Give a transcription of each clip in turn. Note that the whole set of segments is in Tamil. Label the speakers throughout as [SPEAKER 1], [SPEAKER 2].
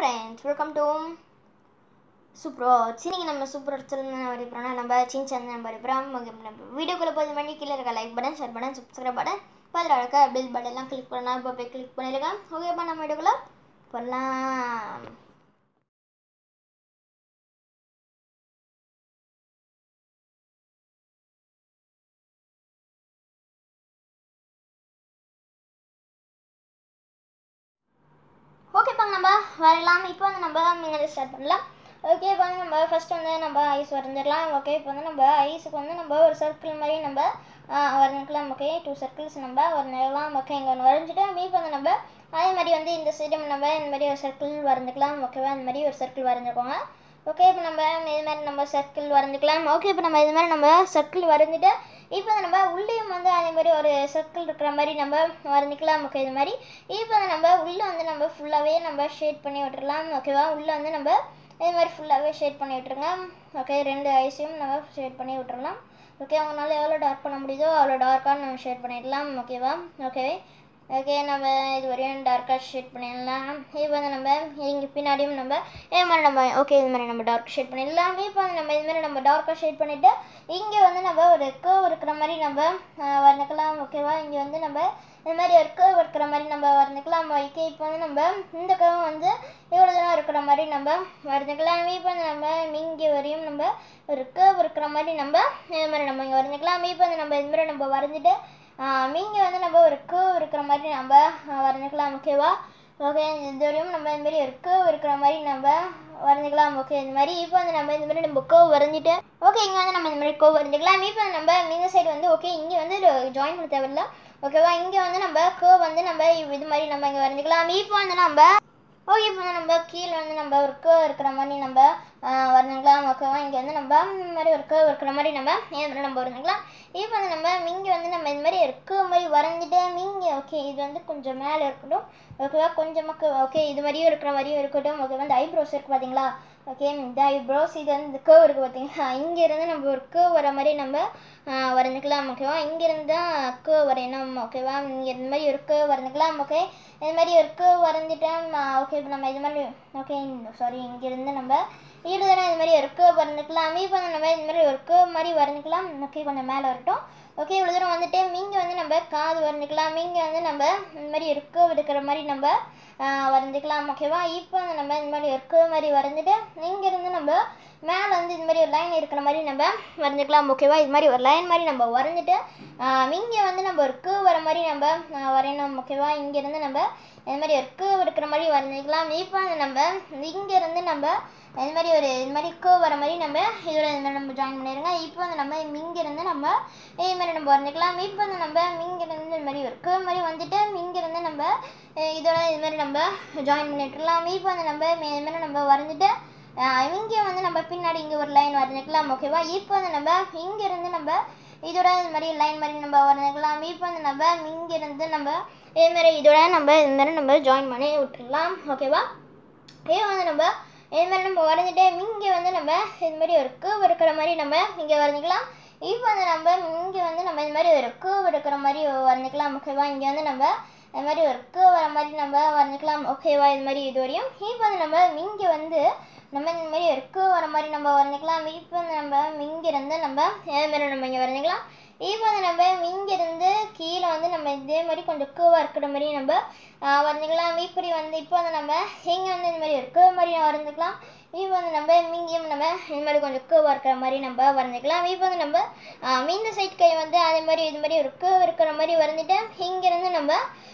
[SPEAKER 1] ஃப்ரெண்ட்ஸ் வெல்கம் டு சூப்பரோ இன்னைக்கு நம்ம சூப்பர் சொல்லுங்க வரைப்போம்னா நம்ம சின் சந்த் நம்ம வரைப்போம் நம்ம வீடியோக்குள்ளே போது பண்ணி கீழே இருக்க like button share button subscribe button பதில் இருக்க பில் பட்டன்லாம் கிளிக் பண்ணலாம் இப்போ போய் கிளிக் பண்ணியிருக்கேன் ஓகேப்பா நம்ம வீடியோக்குள்ளே போடலாம் ஓகேப்பா நம்ம வரலாம் இப்போ வந்து நம்ம முன்னாடி ஸ்டார்ட் பண்ணலாம் ஓகே இப்போ வந்து நம்ம ஃபர்ஸ்ட் வந்து நம்ம ஐஸ் வரைஞ்சிடலாம் ஓகே இப்போ வந்து நம்ம ஐஸுக்கு வந்து நம்ம ஒரு சர்க்கிள் மாதிரி நம்ம வரைஞ்சிக்கலாம் ஓகே டூ சர்க்கிள்ஸ் நம்ம வரைஞ்சிடலாம் ஓகே இங்கே ஒன்று வரைஞ்சிட்டு இப்போ வந்து நம்ம அதே மாதிரி வந்து இந்த சைடு நம்ம இந்த மாதிரி ஒரு சர்க்கிள் வரைஞ்சிக்கலாம் ஓகேவா இந்த மாதிரி ஒரு சர்க்கிள் வரைஞ்சிக்கோங்க ஓகே இப்போ நம்ம இது மாதிரி நம்ம சர்க்கிள் வரைஞ்சிக்கலாம் ஓகே இப்போ நம்ம இது மாதிரி நம்ம சர்க்கிள் வரைஞ்சிட்டு இப்போ நம்ம உள்ளேயும் வந்து அதே மாதிரி ஒரு சர்க்கிள் இருக்கிற மாதிரி நம்ம வரைஞ்சிக்கலாம் ஓகே இது மாதிரி இப்போ நம்ம உள்ளே வந்து நம்ம ஃபுல்லாகவே நம்ம ஷேட் பண்ணி விட்டுறலாம் ஓகேவா உள்ளே வந்து நம்ம இது மாதிரி ஃபுல்லாகவே ஷேட் பண்ணி விட்டுருங்க ஓகே ரெண்டு ஐஸையும் நம்ம ஷேட் பண்ணி விட்டுறலாம் ஓகே அவங்களால எவ்வளோ டார்க் பண்ண முடியுதோ அவ்வளோ டார்க்காக நம்ம ஷேட் பண்ணிடலாம் ஓகேவா ஓகே ஓகே நம்ம இது வரையும் டார்க்காக ஷேட் பண்ணிடலாம் இப்போ வந்து நம்ம இங்கே பின்னாடியும் நம்ம இது மாதிரி நம்ம ஓகே இது மாதிரி நம்ம டார்க் ஷேட் பண்ணிடலாம் இப்போ வந்து நம்ம இது மாதிரி நம்ம டார்க்காக ஷேட் பண்ணிவிட்டு இங்கே வந்து நம்ம ஒரு கேர்வ் இருக்கிற மாதிரி நம்ம வரைஞ்சிக்கலாம் ஓகேவா இங்கே வந்து நம்ம இது மாதிரி ஒரு கேர்வ் இருக்கிற மாதிரி நம்ம வரைஞ்சிக்கலாம் ஓகே இப்போ வந்து நம்ம இந்த கேர்வ் வந்து இவ்வளோ தூரம் இருக்கிற மாதிரி நம்ம வரைஞ்சிக்கலாம் இப்போ வந்து நம்ம இங்கே வரையும் நம்ம ஒரு கேர்வ் இருக்கிற மாதிரி நம்ம இது மாதிரி நம்ம இங்கே வரைஞ்சிக்கலாம் இப்போ வந்து நம்ம இது மாதிரி நம்ம வரைஞ்சிட்டு மீங்க வந்து நம்ம ஒரு கேர்வ் இருக்கிற மாதிரி நம்ம வரைஞ்சிக்கலாம் ஓகேவா ஓகே இது வரையும் நம்ம இந்த மாதிரி ஒரு கேர்வ் இருக்கிற மாதிரி நம்ம வரைஞ்சிக்கலாம் ஓகே இந்த மாதிரி இப்போ வந்து நம்ம இந்த மாதிரி நம்ம கேர்வ் வரைஞ்சிட்டு ஓகே இங்கே வந்து நம்ம இந்த மாதிரி கேர்வ் வரைஞ்சிக்கலாம் இப்போ நம்ம இந்த சைடு வந்து ஓகே இங்கே வந்து ஜாயின் பண்ண தேவையில்ல ஓகேவா இங்கே வந்து நம்ம கேர்வ் வந்து நம்ம இது மாதிரி நம்ம இங்கே வரைஞ்சிக்கலாம் இப்போ வந்து நம்ம ஓகே இப்போ வந்து நம்ம கீழே வந்து நம்ம ஒரு கேர்வ் இருக்கிற மாதிரி நம்ம வரைஞ்சிக்கலாம் ஓகேவா இங்கே வந்து நம்ம இந்த மாதிரி ஒரு கேர்வ் இருக்கிற மாதிரி நம்ம ஏன் நம்ம வரைஞ்சிக்கலாம் இப்போ வந்து நம்ம மிங்க வந்து நம்ம இந்த மாதிரி ஒரு கேர்வ் மாதிரி வரைஞ்சிட்டு மிங்க ஓகே இது வந்து கொஞ்சம் மேலே இருக்கட்டும் ஓகேவா கொஞ்சமாக ஓகே இது மாதிரியும் இருக்கிற மாதிரியும் இருக்கட்டும் ஓகே வந்து ஐப்ரோஸ் இருக்குது பார்த்தீங்களா ஓகே இந்த ஐப்ரோஸ் இது வந்து இந்த கேர்வ் இருக்குது பார்த்தீங்களா இங்கேருந்து நம்ம ஒரு கேர்வ் வர மாதிரி நம்ம வரைஞ்சிக்கலாம் ஓகேவா இங்கேருந்து தான் கேர்வ் வரையணும் ஓகேவா இங்கே இந்த மாதிரி ஒரு கேர்வ் வரைஞ்சிக்கலாம் ஓகே இது மாதிரி ஒரு கேர்வ் வரைஞ்சிட்டேன் ஓகே இப்போ நம்ம இது மாதிரி ஓகே சாரி இங்கேருந்து நம்ம ஈடுதானே இது மாதிரி ஒரு கேர்வ் வரைஞ்சிக்கலாம் இப்போ நம்ம இது மாதிரி ஒரு கேர்வ் மாதிரி வரைஞ்சிக்கலாம் ஓகே கொஞ்சம் மேலே வரட்டும் ஓகே இவ்வளோ தூரம் வந்துட்டு மீங்க வந்து நம்ம காது வரைஞ்சிக்கலாம் மீங்க வந்து நம்ம இந்த மாதிரி ஒரு கேர்வ் எடுக்கிற மாதிரி நம்ம வரைஞ்சிக்கலாம் ஓகேவா இப்போ வந்து நம்ம இந்த மாதிரி ஒரு கேர்வ் மாதிரி வரைஞ்சிட்டு இங்கேருந்து நம்ம மேலே வந்து இது மாதிரி ஒரு லைன் இருக்கிற மாதிரி நம்ம வரைஞ்சிக்கலாம் ஓகேவா இது மாதிரி ஒரு லைன் மாதிரி நம்ம வரைஞ்சிட்டு இங்கே வந்து நம்ம ஒரு கேர்வ் வர மாதிரி நம்ம வரையணும் ஓகேவா இங்கேருந்து நம்ம இது மாதிரி ஒரு கேர்வ் இருக்கிற மாதிரி வரைஞ்சிக்கலாம் இப்போ வந்து நம்ம இங்கேருந்து நம்ம இது மாதிரி ஒரு இது மாதிரி கேர்வ் வர மாதிரி நம்ம இதோட இந்த நம்ம ஜாயின் பண்ணிடுங்க இப்போ வந்து நம்ம இங்கேருந்து நம்ம இது மாதிரி நம்ம வரைஞ்சிக்கலாம் இப்போ வந்து நம்ம இங்கேருந்து இது மாதிரி ஒரு கேர்வ் மாதிரி வந்துட்டு இங்கேருந்து நம்ம இதோட இது மாதிரி நம்ம ஜாயின் பண்ணிட்டுலாம் இப்போ வந்து நம்ம இது மாதிரி நம்ம வரைஞ்சிட்டு இங்கே வந்து நம்ம பின்னாடி இங்கே ஒரு லைன் வரைஞ்சிக்கலாம் ஓகேவா இப்போ வந்து நம்ம இங்கேருந்து நம்ம இதோட இது மாதிரி லைன் மாதிரி நம்ம வரைஞ்சிக்கலாம் இப்போ வந்து நம்ம இங்கேருந்து நம்ம இது மாதிரி இதோட நம்ம இது மாதிரி நம்ம ஜாயின் பண்ணி விட்டுடலாம் ஓகேவா இதே வந்து நம்ம இது மாதிரி நம்ம வரைஞ்சிட்டு இங்கே வந்து நம்ம இது மாதிரி ஒரு கேர்வ் இருக்கிற மாதிரி நம்ம இங்கே வரைஞ்சிக்கலாம் இப்போ வந்து நம்ம இங்கே வந்து நம்ம இது மாதிரி ஒரு கேர்வ் இருக்கிற மாதிரி வரைஞ்சிக்கலாம் ஓகேவா இங்கே வந்து நம்ம இது மாதிரி ஒரு கேர்வ் வர மாதிரி நம்ம வரைஞ்சிக்கலாம் ஓகேவா இது மாதிரி இது வரையும் இப்போ வந்து நம்ம இங்கே வந்து நம்ம இந்த மாதிரி ஒரு கேர்வ் வர மாதிரி நம்ம வரைஞ்சிக்கலாம் இப்போ வந்து நம்ம இங்கேருந்து நம்ம இது மாதிரி நம்ம இங்கே வரைஞ்சிக்கலாம் இப்போ வந்து நம்ம இங்கேருந்து கீழே வந்து நம்ம இதே மாதிரி கொஞ்சம் கேர்வாக இருக்கிற மாதிரி நம்ம வரைஞ்சிக்கலாம் இப்படி வந்து இப்போ வந்து நம்ம இங்கே வந்து இந்த மாதிரி ஒரு கேர்வ் மாதிரி வரைஞ்சிக்கலாம் இப்போ வந்து நம்ம இங்கேயும் நம்ம இந்த மாதிரி கொஞ்சம் கேர்வாக இருக்கிற மாதிரி நம்ம வரைஞ்சிக்கலாம் இப்போ வந்து நம்ம மீந்த சைட் கை வந்து அதே மாதிரி இது மாதிரி ஒரு கேர்வ் இருக்கிற மாதிரி வரைஞ்சிட்டு இங்கேருந்து நம்ம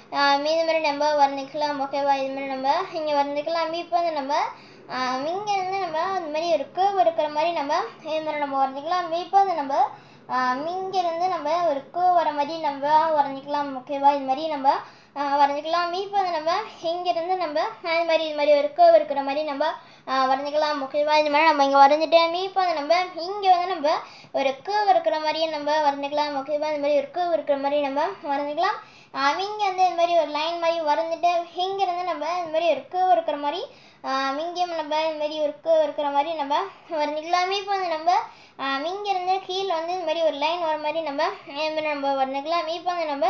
[SPEAKER 1] இது மாதிரி நம்ம வரைஞ்சிக்கலாம் ஓகேவா இது மாதிரி நம்ம இங்கே வரைஞ்சிக்கலாம் இப்போ வந்து நம்ம இங்கேருந்து நம்ம இந்த மாதிரி ஒரு கேர்வ் இருக்கிற மாதிரி நம்ம இது மாதிரி நம்ம வரைஞ்சிக்கலாம் இப்போ வந்து நம்ம இங்கேருந்து நம்ம ஒரு கேர்வ் வர மாதிரி நம்ம வரைஞ்சிக்கலாம் ஓகேவா இது மாதிரி நம்ம வரைஞ்சிக்கலாம் இப்போ வந்து நம்ம இங்கேருந்து நம்ம அது மாதிரி இது மாதிரி ஒரு கேர்வ் இருக்கிற மாதிரி நம்ம வரைஞ்சிக்கலாம் ஓகேவா இது மாதிரி நம்ம இங்கே வரைஞ்சிட்டு இப்போ வந்து நம்ம இங்கே வந்து நம்ம ஒரு கேர்வ் இருக்கிற மாதிரியே நம்ம வரைஞ்சிக்கலாம் ஓகேவா இது மாதிரி ஒரு கேர்வ் இருக்கிற மாதிரி நம்ம வரைஞ்சிக்கலாம் இங்கே வந்து இது மாதிரி ஒரு லைன் மாதிரி வரைஞ்சிட்டு இங்கேருந்து நம்ம இது மாதிரி ஒரு கேர்வ் இருக்கிற மாதிரி இங்கேயும் நம்ம இது மாதிரி ஒரு கேர்வ் இருக்கிற மாதிரி நம்ம வரைஞ்சிக்கலாம் இப்போ வந்து நம்ம இங்கேருந்து கீழே வந்து இது மாதிரி ஒரு லைன் வர மாதிரி நம்ம இது மாதிரி நம்ம வரைஞ்சிக்கலாம் இப்போ வந்து நம்ம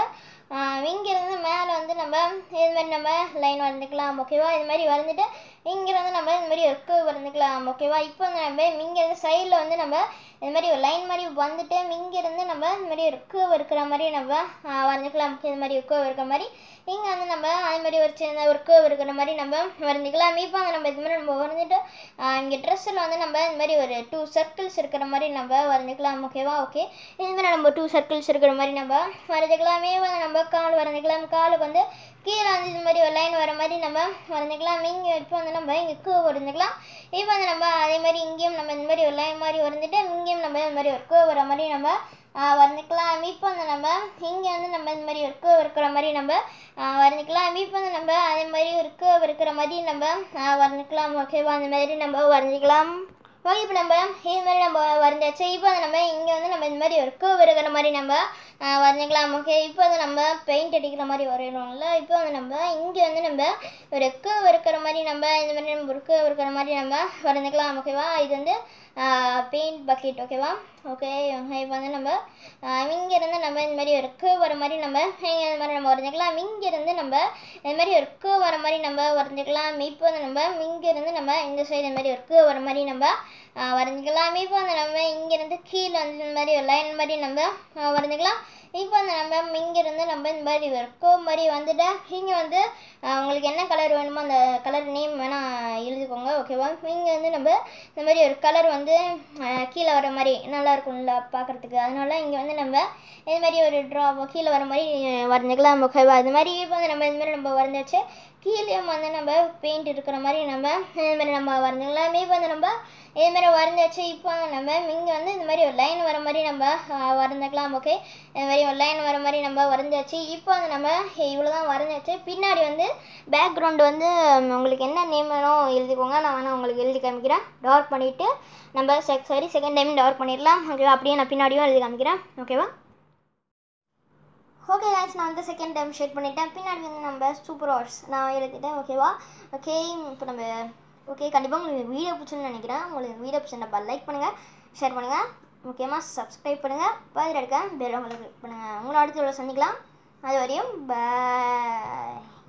[SPEAKER 1] இங்கேருந்து மேலே வந்து நம்ம இது மாதிரி நம்ம லைன் வரைஞ்சிக்கலாம் ஓகேவா இது மாதிரி வரைஞ்சிட்டு இங்கேருந்து நம்ம இந்த மாதிரி ஒரு curve வரைஞ்சிக்கலாம் ஓகேவா இப்போ வந்து நம்ம இங்கேருந்து சைடில் வந்து நம்ம இது மாதிரி ஒரு லைன் மாதிரி வந்துட்டு இங்கேருந்து நம்ம இந்த மாதிரி ஒரு curve இருக்கிற மாதிரி நம்ம ஆஹ் வரைஞ்சிக்கலாம் இது மாதிரி ஒரு curve இருக்கிற மாதிரி இங்கே வந்து நம்ம அது மாதிரி ஒரு சின்ன ஒரு curve இருக்கிற மாதிரி நம்ம வரைஞ்சிக்கலாம் இப்போ வந்து நம்ம இது மாதிரி நம்ம வரைஞ்சிட்டு இங்கே ட்ரெஸ்ஸில் வந்து நம்ம இந்த மாதிரி ஒரு டூ சர்க்கிள்ஸ் இருக்கிற மாதிரி நம்ம வரைஞ்சிக்கலாம் ஓகேவா ஓகே இது மாதிரி நம்ம டூ சர்க்கிள்ஸ் இருக்கிற மாதிரி நம்ம வரைஞ்சிக்கலாமே வந்து நம்ம கால் வரைஞ்சிக்கலாம் காலுக்கு வந்து கீழே வந்து இது மாதிரி ஒரு லைன் வர மாதிரி நம்ம வரைஞ்சிக்கலாம் இங்கே இப்போ வந்து நம்ம இங்கே curve வரைஞ்சிக்கலாம் இப்போ வந்து நம்ம அதே மாதிரி இங்கேயும் நம்ம இந்த மாதிரி ஒரு லைன் மாதிரி வரைஞ்சிட்டு இங்கேயும் நம்ம இந்த மாதிரி ஒரு curve வர மாதிரி நம்ம ஆஹ் வரைஞ்சிக்கலாம் இப்போ வந்து நம்ம இங்கே வந்து நம்ம இந்த மாதிரி ஒரு curve இருக்கிற மாதிரி நம்ம ஆஹ் வரைஞ்சிக்கலாம் இப்போ வந்து நம்ம அதே மாதிரி ஒரு curve இருக்கிற மாதிரி நம்ம ஆஹ் வரைஞ்சிக்கலாம் ஓகேவா அந்த மாதிரி நம்ம வரைஞ்சிக்கலாம் ஓகே இப்போ நம்ம இது மாதிரி நம்ம வரைஞ்சாச்சு இப்போ வந்து நம்ம இங்கே வந்து நம்ம இந்த மாதிரி ஒரு curve இருக்கிற மாதிரி நம்ம ஆஹ் வரைஞ்சிக்கலாம் ஓகே இப்போ வந்து நம்ம பெயிண்ட் அடிக்கிற மாதிரி வரையணும்ல இப்போ வந்து நம்ம இங்கே வந்து நம்ம ஒரு curve இருக்கிற மாதிரி நம்ம இந்த மாதிரி நம்ம ஒரு curve இருக்கிற மாதிரி நம்ம வரைஞ்சிக்கலாம் ஓகேவா இது வந்து பெயிண்ட் பக்கெட் ஓகேவா ஓகே இப்போ வந்து நம்ம இங்கே இருந்து நம்ம இந்த மாதிரி ஒரு curve வர மாதிரி நம்ம இங்கே இந்த மாதிரி நம்ம வரைஞ்சிக்கலாம் இங்கே இருந்து நம்ம இந்த மாதிரி ஒரு curve வர மாதிரி நம்ம வரைஞ்சிக்கலாம் இப்போ வந்து நம்ம இங்கே இருந்து நம்ம இந்த சைடு இந்த மாதிரி ஒரு curve வர மாதிரி நம்ம ஆஹ் வரைஞ்சிக்கலாம் இப்போ வந்து நம்ம இங்கேருந்து கீழே வந்து இந்த மாதிரி ஒரு லைன் மாதிரி நம்ம ஆஹ் வரைஞ்சிக்கலாம் இப்போ வந்து நம்ம இங்கேருந்து நம்ம இந்த மாதிரி ஒரு curve மாதிரி வந்துட்டு இங்கே வந்து ஆஹ் உங்களுக்கு என்ன கலர் வேணுமோ அந்த கலர் நேம் வேணால் எழுதிக்கோங்க ஓகேவா இங்கே வந்து நம்ம இந்த மாதிரி ஒரு கலர் வந்து ஆஹ் கீழே வர மாதிரி நல்லா இருக்கும்ல பார்க்குறதுக்கு அதனால இங்கே வந்து நம்ம இது மாதிரி ஒரு ட்ரா கீழே வர மாதிரி ஆஹ் வரைஞ்சிக்கலாம் ஓகேவா இது மாதிரி இப்போ வந்து நம்ம இது மாதிரி நம்ம வரைஞ்சாச்சு கீழேயும் வந்து நம்ம பெயிண்ட் இருக்கிற மாதிரி நம்ம இது மாதிரி நம்ம வரைஞ்சிக்கலாம் இப்போ வந்து நம்ம இது மாதிரி வரைஞ்சாச்சு இப்போ வந்து நம்ம இங்கே வந்து இந்த மாதிரி ஒரு லைன் வர மாதிரி நம்ம ஆஹ் வரைஞ்சிக்கலாம் ஓகே இது மாதிரி ஒரு லைன் வர மாதிரி நம்ம வரைஞ்சாச்சு இப்போ வந்து நம்ம இவ்வளோ தான் வரைஞ்சாச்சு பின்னாடி வந்து பேக்ரவுண்டு வந்து உம், உங்களுக்கு என்ன நேம் வேணும் எழுதிக்கோங்க நான் வேணா உங்களுக்கு எழுதி காமிக்கிறேன் டார்க் பண்ணிவிட்டு நம்ம செக் சரி செகண்ட் டைம் டார்க் பண்ணிடலாம் ஓகேவா அப்படியே நான் பின்னாடியும் எழுதி காமிக்கிறேன் ஓகேவா ஓகே guys நான் வந்து செகண்ட் டைம் ஷேட் பண்ணிட்டேன் பின்னாடி வந்து நம்ம சூப்பர் ஹார்ஸ் நான் எழுதிட்டேன் ஓகேவா ஓகே இப்போ நம்ம ஓகே கண்டிப்பாக உங்களுக்கு வீடியோ பிடிச்சுன்னு நினைக்கிறேன் உங்களுக்கு வீடியோ பிடிச்சிருந்தா லைக் பண்ணுங்கள் ஷேர் பண்ணுங்கள் முக்கியமாக சப்ஸ்கிரைப் பண்ணுங்கள் பதில் எடுக்க பெல் உங்களுக்கு பண்ணுங்கள் உங்களை அடுத்த வீடியோ சந்திக்கலாம் அது வரையும் பாய்